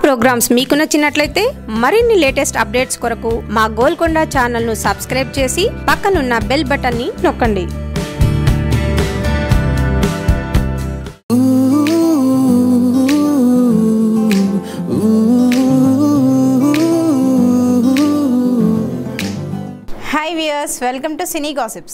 programmes మీకు నచ్చినట్లయితే మరిన్ని లేటెస్ట్ అప్డేట్స్ కొరకు మా గోల్కొండ ఛానల్ను సబ్స్క్రైబ్ చేసి పక్కనున్న బెల్ బటన్ని నొక్కండి hi viewers welcome to cine gossips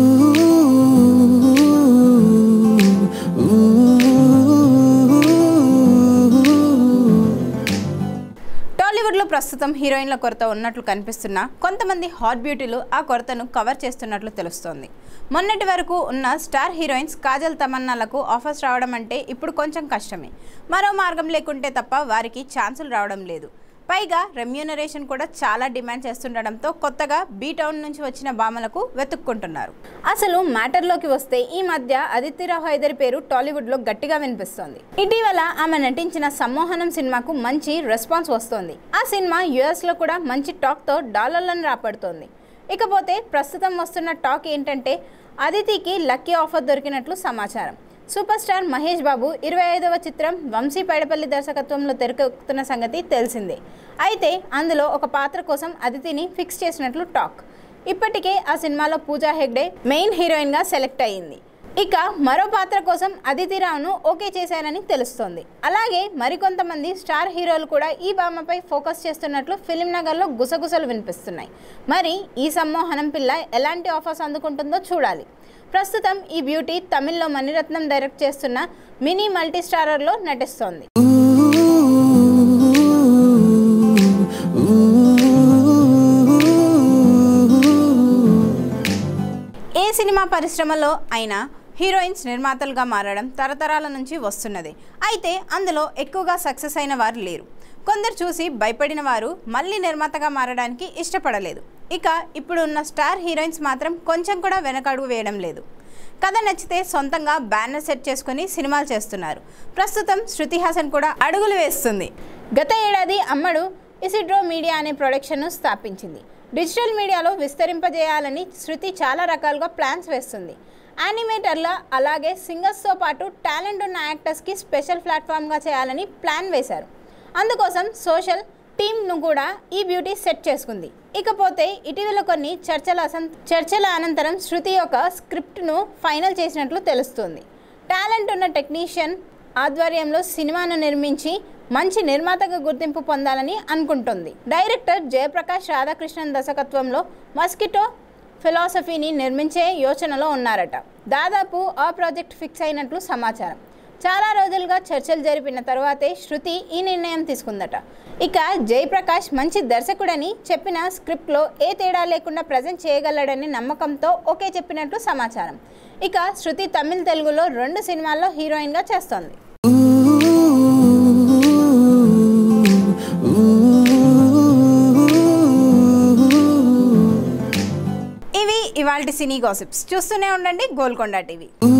టాలీవుడ్లో ప్రస్తుతం హీరోయిన్ల కొరత ఉన్నట్లు కనిపిస్తున్నా కొంతమంది హాట్ బ్యూటీలు ఆ కొరతను కవర్ చేస్తున్నట్లు తెలుస్తోంది మొన్నటి వరకు ఉన్న స్టార్ హీరోయిన్స్ కాజల్ తమన్నాలకు ఆఫర్స్ రావడం అంటే ఇప్పుడు కొంచెం కష్టమే మరో మార్గం లేకుంటే తప్ప వారికి ఛాన్సులు రావడం లేదు పైగా రెమ్యూనరేషన్ కూడా చాలా డిమాండ్ చేస్తుండడంతో కొత్తగా బీ టౌన్ నుంచి వచ్చిన భామలకు వెతుక్కుంటున్నారు అసలు మ్యాటర్లోకి వస్తే ఈ మధ్య అదితిరావు హైదర్ పేరు టాలీవుడ్లో గట్టిగా వినిపిస్తోంది ఇటీవల ఆమె నటించిన సమ్మోహనం సినిమాకు మంచి రెస్పాన్స్ వస్తోంది ఆ సినిమా యుఎస్లో కూడా మంచి టాక్తో డాలర్లను రాపడుతోంది ఇకపోతే ప్రస్తుతం వస్తున్న టాక్ ఏంటంటే అదితికి లక్కీ ఆఫర్ దొరికినట్లు సమాచారం సూపర్ స్టార్ మహేష్ బాబు ఇరవై ఐదవ చిత్రం వంశీ పైడపల్లి దర్శకత్వంలో తెరకెక్కుతున్న సంగతి తెలిసిందే అయితే అందులో ఒక పాత్ర కోసం అదితిని ఫిక్స్ చేసినట్లు టాక్ ఇప్పటికే ఆ సినిమాలో పూజా హెగ్డే మెయిన్ హీరోయిన్గా సెలెక్ట్ అయ్యింది ఇక మరో పాత్ర కోసం అదితి రావును ఓకే చేశారని తెలుస్తోంది అలాగే మరికొంతమంది స్టార్ హీరోలు కూడా ఈ భామపై ఫోకస్ చేస్తున్నట్లు ఫిలిం నగర్లో గుసగుసలు వినిపిస్తున్నాయి మరి ఈ సమ్మోహనం పిల్ల ఎలాంటి ఆఫర్స్ అందుకుంటుందో చూడాలి ప్రస్తుతం ఈ బ్యూటీ తమిళ్లో మణిరత్నం డైరెక్ట్ చేస్తున్న మినీ మల్టీ స్టారర్లో నటిస్తోంది ఏ సినిమా పరిశ్రమలో అయినా హీరోయిన్స్ నిర్మాతలుగా మారడం తరతరాల నుంచి వస్తున్నది అయితే అందులో ఎక్కువగా సక్సెస్ అయిన వారు లేరు కొందరు చూసి భయపడిన వారు మళ్ళీ నిర్మాతగా మారడానికి ఇష్టపడలేదు ఇక ఇప్పుడు ఉన్న స్టార్ హీరోయిన్స్ మాత్రం కొంచెం కూడా వెనకడుగు వేయడం లేదు కథ నచ్చితే సొంతంగా బ్యానర్ సెట్ చేసుకుని సినిమాలు చేస్తున్నారు ప్రస్తుతం శృతి హాసన్ కూడా అడుగులు వేస్తుంది గత ఏడాది అమ్మడు ఇసిడ్రో మీడియా అనే ప్రొడక్షన్ను స్థాపించింది డిజిటల్ మీడియాలో విస్తరింపజేయాలని శృతి చాలా రకాలుగా ప్లాన్స్ వేస్తుంది యానిమేటర్ల అలాగే సింగర్స్తో పాటు టాలెంట్ ఉన్న యాక్టర్స్కి స్పెషల్ ప్లాట్ఫామ్గా చేయాలని ప్లాన్ వేశారు అందుకోసం సోషల్ టీమ్ను కూడా ఈ బ్యూటీ సెట్ చేసుకుంది ఇకపోతే ఇటీవల కొన్ని చర్చల అసం చర్చల అనంతరం శృతి యొక్క స్క్రిప్ట్ను ఫైనల్ చేసినట్లు తెలుస్తుంది టాలెంట్ ఉన్న టెక్నీషియన్ ఆధ్వర్యంలో సినిమాను నిర్మించి మంచి నిర్మాతగా గుర్తింపు పొందాలని అనుకుంటుంది డైరెక్టర్ జయప్రకాష్ రాధాకృష్ణన్ దర్శకత్వంలో మస్కిటో ఫిలాసఫీని నిర్మించే యోచనలో ఉన్నారట దాదాపు ఆ ప్రాజెక్ట్ ఫిక్స్ అయినట్లు సమాచారం చాలా రోజులుగా చర్చలు జరిపిన తరువాతే శృతి ఈ నిర్ణయం తీసుకుందట ఇక జయప్రకాష్ మంచి దర్శకుడని చెప్పిన స్క్రిప్ట్లో ఏ తేడా లేకుండా ప్రజెంట్ చేయగలడని నమ్మకంతో ఓకే చెప్పినట్లు సమాచారం ఇక శృతి తమిళ్ తెలుగులో రెండు సినిమాల్లో హీరోయిన్గా చేస్తోంది ఇవి ఇవాల్టి సినీ గాసిప్స్ చూస్తూనే ఉండండి గోల్కొండ టీవీ